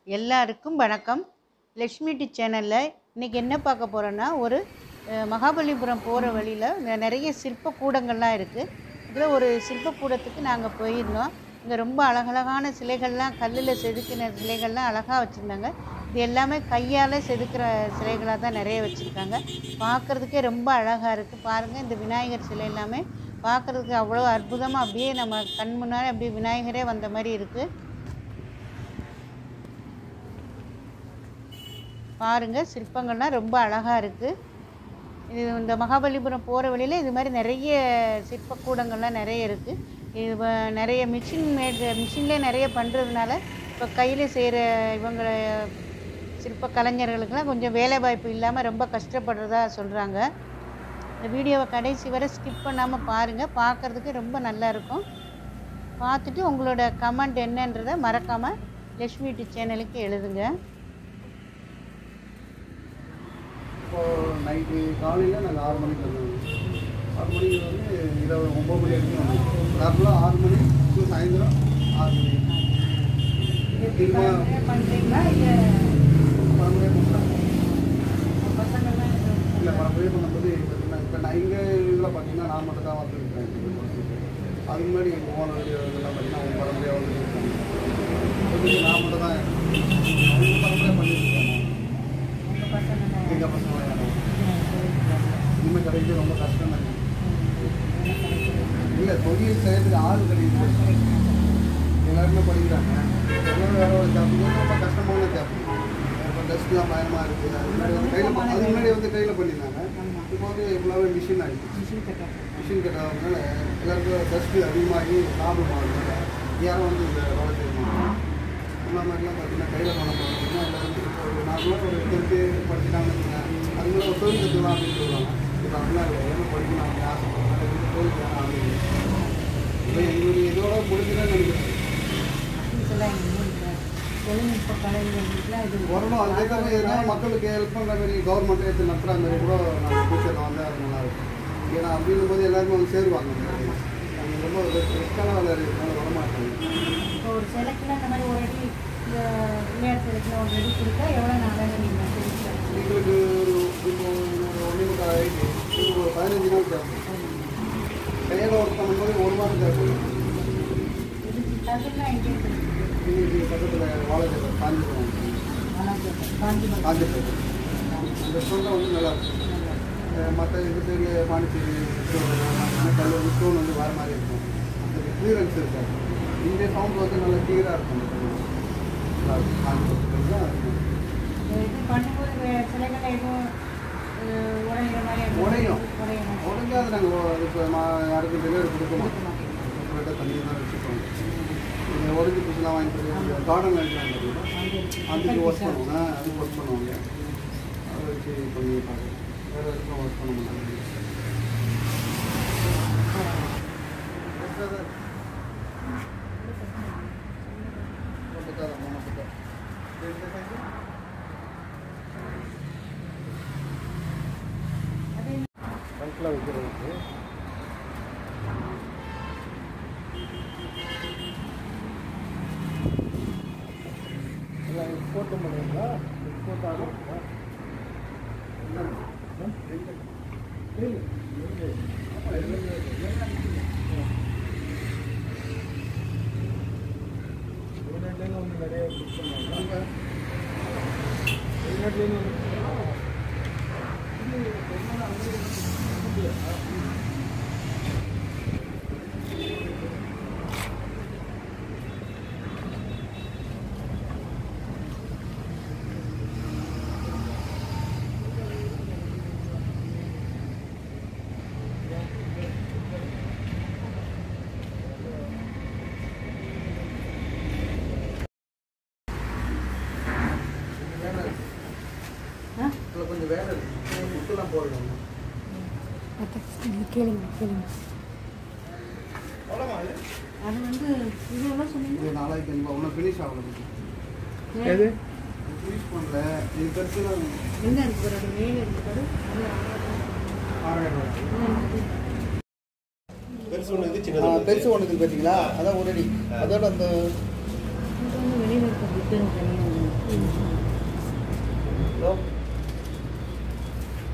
எல்லாருக்கும் வணக்கம் லக்ஷ்மி டி சேனலில் இன்றைக்கி என்ன பார்க்க போகிறோன்னா ஒரு அஹ், மகாபலிபுரம் போகிற வழியில் நிறைய சிற்ப கூடங்கள்லாம் இருக்குது இதில் ஒரு சிற்ப கூடத்துக்கு நாங்கள் போயிருந்தோம் இங்கே ரொம்ப அழகழகான சிலைகள்லாம் கல்லில் செதுக்கின சிலைகள்லாம் அழகாக வச்சுருந்தாங்க இது எல்லாமே கையால் செதுக்கிற சிலைகளாக தான் நிறைய வச்சுருக்காங்க பார்க்குறதுக்கே ரொம்ப அழகாக இருக்குது பாருங்கள் இந்த விநாயகர் சிலை எல்லாமே பார்க்குறதுக்கு அவ்வளோ அற்புதமாக அப்படியே நம்ம கண் முன்னாடி அப்படியே விநாயகரே வந்த மாதிரி இருக்குது பாருங்க சிற்பங்கள்லாம் ரொம்ப அழகாக இருக்குது இது இந்த மகாபலிபுரம் போகிற வழியில் இது மாதிரி நிறைய சிற்பக்கூடங்கள்லாம் நிறைய இருக்குது இது வ- நிறைய மிஷின் மேட் மிஷின்லேயே நிறைய பண்ணுறதுனால இப்போ கையில் செய்கிற இவங்க சிற்ப கலைஞர்களுக்கெல்லாம் கொஞ்சம் வேலை வாய்ப்பு இல்லாமல் ரொம்ப கஷ்டப்படுறதா சொல்கிறாங்க இந்த வீடியோவை கடைசி வரை ஸ்கிப் பண்ணாமல் பாருங்கள் பார்க்குறதுக்கு ரொம்ப நல்லா இருக்கும் பார்த்துட்டு உங்களோட கமெண்ட் என்னன்றதை மறக்காமல் லக்ஷ்மி டி சேனலுக்கு எழுதுங்க இப்போ நைட்டு காலையில் நாங்கள் ஆறு மணிக்கு வருவோம் ஆறு மணிக்கு வந்து இரவு ஒம்பது மணி வரைக்கும் வருவோம் நார்மலாக ஆறு மணி to சாயந்தரம் ஆறு மணி திரும்ப பண்ணுறீங்களா இல்லை பரம்பரையாக பண்ணுறாங்க பசங்கள்லாம் இல்லை பரம்பரையாக பண்ணும்போது பார்த்தீங்கன்னா இப்போ நான் இங்கே இதில் பார்த்தீங்கன்னா நான் மட்டும் தான் வந்துருக்கேன் அதுக்கு முன்னாடி எங்கள் ஓனர் இதெல்லாம் பார்த்தீங்கன்னா அவங்க பரம்பரையாக வந்துருக்காங்க நான் மட்டும் தான் அவங்க பரம்பரையாக பண்ணியிருக்காங்க உங்கள் பசங்க எங்கள் பசங்க யாரும் இனிமேல் கிடைக்கிறது ரொம்ப கஷ்டம் தான் இல்லை தொழில் செய்யறதுக்கு ஆள் கிடையாது எல்லாருமே படிக்கிறாங்க எல்லாரும் வேற ஒரு ஜாப் ரொம்ப கஷ்டமான ஜாப் இப்போ டஸ்ட்லாம் பயமாக இருக்குது அது முன்னாடி வந்து கையில் அது முன்னாடி வந்து கையில் பண்ணியிருந்தாங்க இப்போ வந்து ஃபுல்லாகவே மிஷின் ஆகிடுச்சு மிஷின் கட்டை மிஷின் கட்டாததுனால எல்லாருக்கும் டஸ்ட்டு அதிகமாகி ப்ராப்ளம் ஆகுது யாரும் வந்து இந்த வேலை செய்ய மாட்டாங்க இந்த மாதிரிலாம் பார்த்தீங்கன்னா கையில் பண்ண போகிறோம்னா எல்லாரும் இப்போ ஒரு நார்மலாக ஒரு டென்த்து படிச்சுட்டாங்கன்னு அது கூட ஒரு தொழில் கற்றுக்கலாம் அப்படின்னு சொல்லுவாங்க இப்போ அப்படிலாம் இல்லை எல்லாமே படிக்கணும் அவங்க ஆசைப்படுறாங்க இது தொழில் வேணும் அப்படின்னு இப்போ எங்களுக்கு இதோட முடிஞ்சுதான் நினைக்கிறேன் இதெல்லாம் எங்கள் ஊரில் தொழில்நுட்ப கலைஞர்களுக்குலாம் இது வரணும் அதுக்கேற்ற மாதிரி எதனா மக்களுக்கு ஹெல்ப் பண்ணுற மாதிரி கவர்மெண்ட் எடுத்து நடத்துகிற மாதிரி கூட நம்ம ஃபியூச்சரில் வந்து அது நல்லா இருக்கும் ஏன்னா அப்படின்னும் போது எல்லாருமே வந்து சேருவாங்க அந்த மாதிரி. அவங்க ரொம்ப ரிஸ்க்கான வேலை இருக்கிறதுனால வரமாட்டாங்க இப்போ ஒரு சிலைக்குலாம் இந்த மாதிரி ஒரு அடி இந்த விளையாட்டு சிலைக்குலாம் ஒரு அடி கொடுத்தா எவ்வளோ நாளாக நீங்கள் தெரிவிக்கலாம் எங்களுக்கு ஒரு இப்போ ஒரு ஒன்றே முக்கால் ஆயிடுச்சு இப்போ ஒரு பதினஞ்சு நாள் தேவை கையில் ஒர்க் பண்ணும்போது ஒரு மாதம் தேவை இது தகுதிலாம் எங்கேயும் கிடைக்கும் இன்னைக்கு பக்கத்தில் வாழைப்பேட்டை காஞ்சிபுரம் காஞ்சிபுரம் காஞ்சிபுரம் அந்த ஸ்டோன் வந்து நல்லா இருக்கும் மற்ற இது பெரிய பாண்டிச்சேரி ஸ்டோன் கல் வந்து ஸ்டோன் வந்து வேறு மாதிரி இருக்கும் அந்த கிளியரன்ஸ் இருக்காது இந்த சவுண்ட் வந்து நல்லா கிளியராக இருக்கும் அந்த கல்லு. நல்லா இருக்கும் காஞ்சிபுரத்துக்கு தான் இருக்கும் இது பண்ணும்போது வே- சிலைகள் எதுவும் அஹ், உடையிற மாதிரி எதுவும் உடையும். உடையும் உடஞ்சாது நாங்கள் இப்போ யாருக்கும் டெலிவரி கொடுக்க மாட்டோம் உங்கள்கிட்ட தண்ணி தான் வச்சுப்போம் நீங்கள் உடஞ்சி பிடிச்சலாம் வாங்கி கொடுத்து கார்டன் வாங்கிக்கலாம் அதுக்கு ஒர்க் பண்ணுவாங்க அதுக்கு ஒர்க் பண்ணுவாங்க அதை வச்சு பண்ணி பார்க்குறோம் வேறு எதுக்கும் ஒர்க் பண்ண மாட்டாங்க பல்கில் வைக்கிறதுக்கு எல்லாம் எக்ஸ்போர்ட் பண்ணுவீங்களா எக்ஸ்போர்ட் ஆகுங்களா வெளிநாட்டுலேருந்து வந்து நிறைய புக் பண்ணுவாங்க வெளிநாட்டுலேருந்து வந்து வேலை இருக்கு. ஆ இதில் கொஞ்சம் வேலை இருக்கு புக்கெல்லாம் போடணும் கேளுங்க கேளுங்க அவ்வளோமா இது அது வந்து இது எவ்வளோ சொன்னீங்க இது நாளைக்கு எனக்கு ஒன்றும் ஃபினிஷ் ஆகல எது ஃபினிஷ் பண்ணல இது பெருசு தான் எங்கே இருக்கு ஒரு மேலே இருக்கு பாரு அது ஆறாயிரம் ரூபாய் பெருசு ஒன்று இது ஆ, சின்னது பெருசு ஒன்று பார்த்தீங்களா அதான் ஒரு அடி அதோட அந்த இது வந்து வெளியில் இருக்க புத்தகம் தனியாக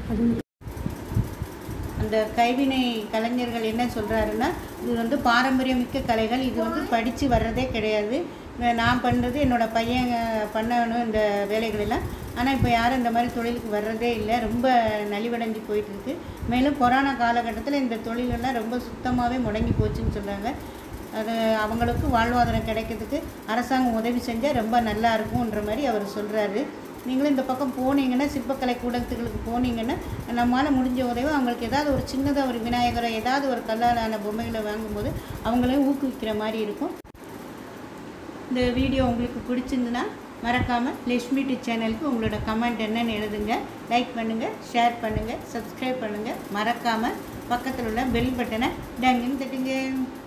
அந்த கைவினை கலைஞர்கள் என்ன சொல்கிறாருன்னா இது வந்து பாரம்பரியமிக்க கலைகள் இது வந்து படித்து வர்றதே கிடையாது நா- நான் பண்ணுறது என்னோடய பையன் அஹ், பண்ணணும் இந்த வேலைகளெல்லாம் ஆனால் இப்போ யாரும் இந்த மாதிரி தொழிலுக்கு வர்றதே இல்லை ரொம்ப நலிவடைஞ்சு போயிட்டு இருக்கு மேலும் கொரோனா காலகட்டத்தில் இந்த தொழிலெல்லாம் ரொம்ப சுத்தமாகவே முடங்கி போச்சுன்னு சொல்கிறாங்க அது அவங்களுக்கு வாழ்வாதாரம் கிடைக்கிறதுக்கு அரசாங்கம் உதவி செஞ்சால் ரொம்ப நல்லா இருக்கும்ன்ற மாதிரி அவர் சொல்கிறாரு நீங்களும் இந்த பக்கம் போனீங்கன்னா சிற்பக்கலை கூடத்துகளுக்கு போனீங்கன்னா நம்மளால் முடிஞ்ச உதவி அவங்களுக்கு ஏதாவது ஒரு சின்னதாக ஒரு விநாயகரை ஏதாவது ஒரு கல்லாலான பொம்மைகளை வாங்கும்போது அவங்களையும் ஊக்குவிக்கிற மாதிரி இருக்கும் இந்த வீடியோ உங்களுக்கு பிடிச்சிருந்துன்னா மறக்காமல் லக்ஷ்மி டி சேனலுக்கு உங்களோட கமெண்ட் என்னன்னு எழுதுங்க லைக் பண்ணுங்கள் ஷேர் பண்ணுங்கள் சப்ஸ்கிரைப் பண்ணுங்கள் மறக்காமல் பக்கத்தில் உள்ள பெல் பட்டனை டங்குன்னு தட்டுங்க